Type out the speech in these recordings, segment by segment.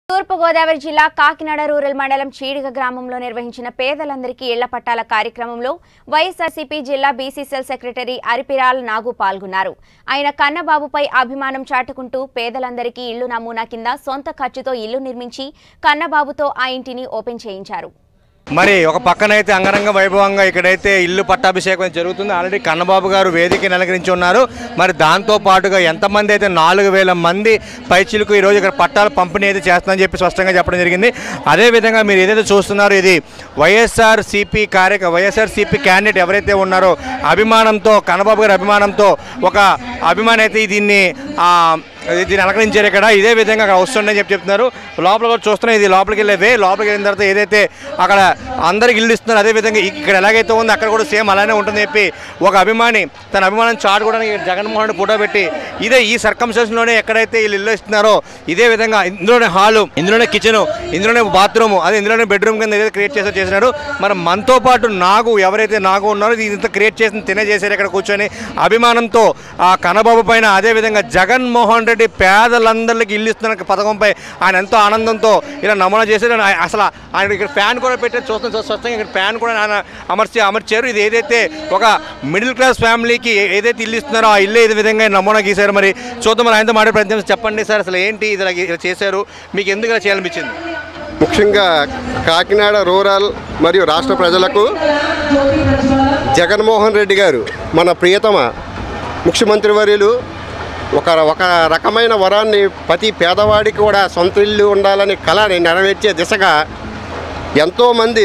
తూర్పుగోదావరి జిల్లా కాకినాడ రూరల్ మండలం చీడిగ గ్రామంలో నిర్వహించిన పేదలందరికీ ఇళ్ల పట్టాల కార్యక్రమంలో వైఎస్ఆర్సీపీ జిల్లా బీసీసీఎల్ సెక్రటరీ అరిపిరాల్ నాగు పాల్గొన్నారు ఆయన కన్నబాబుపై అభిమానం చాటుకుంటూ పేదలందరికీ ఇళ్లు నమూనా కింద సొంత ఖర్చుతో ఇల్లు నిర్మించి కన్నబాబుతో ఆ ఇంటిని ఓపెన్ చేయించారు మరి ఒక పక్కనైతే అంగరంగ వైభవంగా ఇక్కడైతే ఇల్లు పట్టాభిషేకం జరుగుతుంది ఆల్రెడీ కన్నబాబు గారు వేదిక నెలకరించి ఉన్నారు మరి దాంతో పాటుగా ఎంతమంది అయితే నాలుగు వేల మంది పైచిలకు ఈరోజు ఇక్కడ పట్టాలు పంపిణీ అయితే చేస్తుందని చెప్పి స్పష్టంగా చెప్పడం జరిగింది అదేవిధంగా మీరు ఏదైతే చూస్తున్నారో ఇది వైఎస్ఆర్ సిపి కార్యక వైఎస్ఆర్ సిపి క్యాండిడేట్ ఎవరైతే ఉన్నారో అభిమానంతో కన్నబాబు గారి అభిమానంతో ఒక అభిమాని అయితే దీన్ని ఆ, ఇది దీన్ని అలంకరించారు ఇక్కడ ఇదే విధంగా అక్కడ వస్తుండని చెప్పి చెప్తున్నారు లోపల కూడా చూస్తున్నాం ఇది లోపలికి వెళ్ళే వే లోపలికి వెళ్ళిన తర్వాత ఏదైతే అక్కడ అందరికి ఇల్లు ఇస్తున్నారు అదే విధంగా ఇక్కడ ఎలాగైతే ఉందో అక్కడ కూడా సేమ్ అలానే ఉంటుందని చెప్పి ఒక అభిమాని తన అభిమానం చాటుకోవడానికి జగన్మోహన్ రెడ్డి ఫోటో పెట్టి ఇదే ఈ సర్కంస్టెన్స్లోనే ఎక్కడైతే వీళ్ళు ఇల్లు ఇస్తున్నారో ఇదే విధంగా ఇందులోనే హాలు ఇందులోనే కిచెన్ ఇందులోనే బాత్రూమ్ అదే ఇందులోనే బెడ్రూమ్ కింద ఏదైతే క్రియేట్ చేసో చేసినారు మరి మనతో పాటు నాగు ఎవరైతే నాగు ఉన్నారో ఇది ఇంత క్రియేట్ చేసిన తినే చేశారు ఇక్కడ కూర్చొని అభిమానంతో ఆ కనబాబు పైన అదే విధంగా జగన్మోహన్ రెడ్డి పేదలందరికీ ఇల్లు ఇస్తున్న పథకంపై ఆయన ఎంతో ఆనందంతో ఇలా నమూనా చేశారు ఆయన- అసలు ఆయన ఇక్కడ ఫ్యాన్ కూడా పెట్టారు చూస్తున్న స్వ- స్పష్టంగా ఇక్కడ ఫ్యాన్ కూడా ఆయన అమర్చి అమర్చారు ఇది ఏదైతే ఒక మిడిల్ క్లాస్ ఫ్యామిలీకి ఏ- ఏదైతే ఇల్లు ఇస్తున్నారో ఆ ఇల్లు ఏ విధంగా నమూనా గీశారు మరి చూద్దాం మరి ఆయనతో మాట్లాడే ప్రయత్నం చేసి చెప్పండి సార్ అసలు ఏంటి ఇది ఇలా ఇలా చేశారు మీకు ఎందుకు ఇలా చేయాలనిపించింది ముఖ్యంగా కాకినాడ రూరల్ మరియు రాష్ట్ర ప్రజలకు జగన్మోహన్ రెడ్డి గారు మన ప్రియతమ ముఖ్యమంత్రి వర్యులు ఒక ఒక రకమైన వరాన్ని ప్రతి పేదవాడికి కూడా సొంత ఇల్లు ఉండాలని కళని నెరవేర్చే దిశగా ఎంతోమంది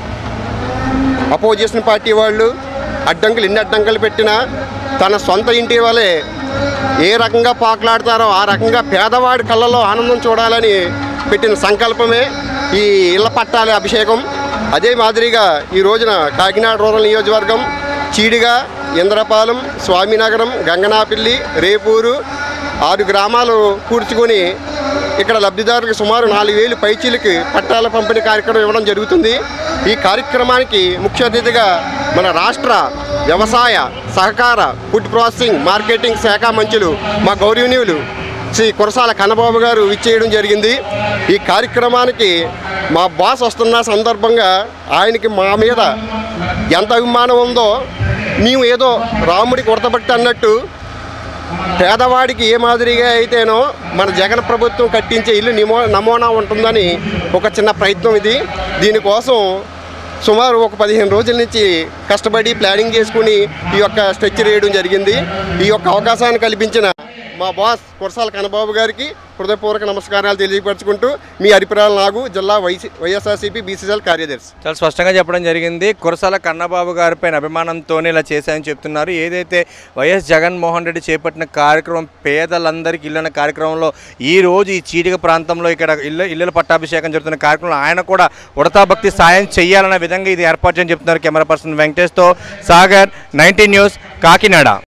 అపోజిషన్ పార్టీ వాళ్ళు అడ్డంకులు ఎన్ని అడ్డంకులు పెట్టినా తన సొంత ఇంటి వలె ఏ రకంగా పాకులాడతారో ఆ రకంగా పేదవాడి కళ్ళలో ఆనందం చూడాలని పెట్టిన సంకల్పమే ఈ ఇళ్ల పట్టాల అభిషేకం అదే మాదిరిగా ఈ రోజున కాకినాడ రూరల్ నియోజకవర్గం చీడిగా ఇంద్రపాలెం స్వామినగరం గంగనాపిల్లి రేపూరు ఆరు గ్రామాలు కూర్చుకొని ఇక్కడ లబ్ధిదారులకు సుమారు నాలుగు వేలు పైచీలకి పట్టాల పంపిణీ కార్యక్రమం ఇవ్వడం జరుగుతుంది ఈ కార్యక్రమానికి ముఖ్య అతిథిగా మన రాష్ట్ర వ్యవసాయ సహకార ఫుడ్ ప్రాసెసింగ్ మార్కెటింగ్ శాఖ మంత్రులు మా గౌరవనీయులు శ్రీ కురసాల కన్నబాబు గారు ఇచ్చేయడం జరిగింది ఈ కార్యక్రమానికి మా బాస్ వస్తున్న సందర్భంగా ఆయనకి మా మీద ఎంత అభిమానం ఉందో మేము ఏదో రాముడికి ఉడతబట్టి అన్నట్టు పేదవాడికి ఏ మాదిరిగా అయితేనో మన జగన్ ప్రభుత్వం కట్టించే ఇల్లు నిమో నమూనా ఉంటుందని ఒక చిన్న ప్రయత్నం ఇది దీనికోసం సుమారు ఒక పదిహేను రోజుల నుంచి కష్టపడి ప్లానింగ్ చేసుకుని ఈ యొక్క స్ట్రక్చర్ వేయడం జరిగింది ఈ యొక్క అవకాశాన్ని కల్పించిన మా బాస్ కురసాల కన్నబాబు గారికి హృదయపూర్వక నమస్కారాలు తెలియపరచుకుంటూ మీ అరిపురాల నాగు జిల్లా వైసీ వైఎస్ఆర్సీపీ బీసీఎల్ కార్యదర్శి చాలా స్పష్టంగా చెప్పడం జరిగింది కురసాల కన్నబాబు గారిపైన అభిమానంతోనే ఇలా చేశాయని చెప్తున్నారు ఏదైతే వైఎస్ జగన్మోహన్ రెడ్డి చేపట్టిన కార్యక్రమం పేదలందరికీ ఇల్లున్న కార్యక్రమంలో ఈ రోజు ఈ చీటిక ప్రాంతంలో ఇక్కడ ఇల్లు ఇల్లుల పట్టాభిషేకం జరుగుతున్న కార్యక్రమంలో ఆయన కూడా ఉడతా భక్తి సాయం చేయాలన్న విధంగా ఇది ఏర్పాటు చేయని చెప్తున్నారు కెమెరా పర్సన్ వెంకటేష్తో సాగర్ నైన్టీన్ న్యూస్ కాకినాడ